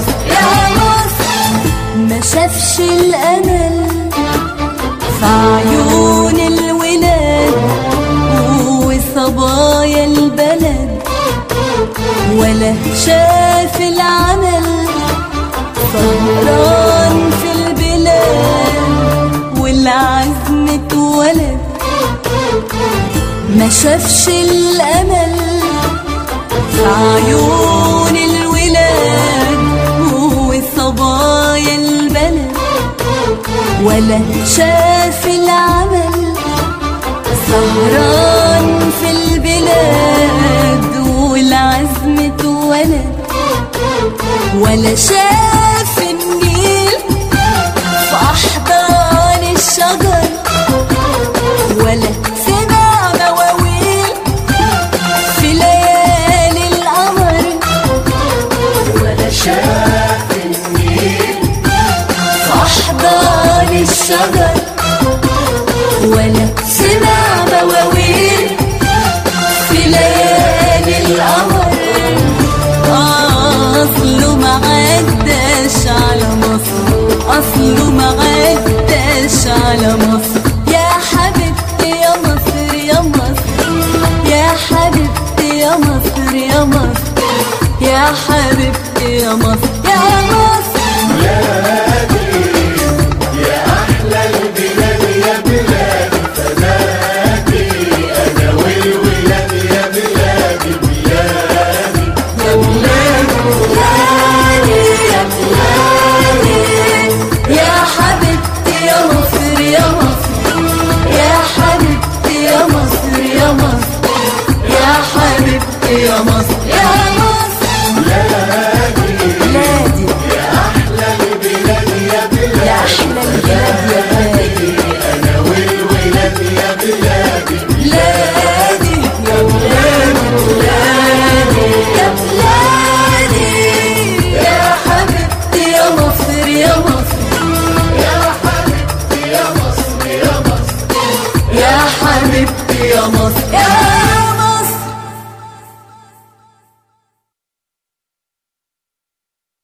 مصر يا مصر ما شافش الأمل في عيون الولاد وصبايا البلد ولا شاف العمل سهران في البلاد والعزم اتولد ما شافش الأمل في عيون الولاد وصبايا البلد ولا شاف العمل سهران في البلاد والعزم اتولد ولا شاف النيل في أحضان الشجر ولا سمع مواويل في ليالي القمر ولا شاف النيل في أحضان الشجر ولا سمع مواويل في ليالي القمر آه، أصله ما عداش على مصر أصله ما عداش على مصر يا حبيبتي يا مصر يا مصر يا حبيبتي يا مصر يا مصر يا حبيبتي يا مصر يا مصر يا أحلى البلاد يا بلاد فداكي أنا والولاد يا بلادي بلادي يا بلادي يا بلادي يا حبيبتي يا مصر يا مصر يا حبيبتي يا مصر يا مصر يا حبيبتي يا مصر يا مصر بلادي يا أحلى البلاد يا بلاد يا أحلى البلاد يا بلادي أنا والولاد يا بلادي بلادي يا بلادي بلادي يا بلادي يا حبيبتي يا مصر يا مصر يا حبيبتي يا مصر يا مصر يا حبيبتي يا مصر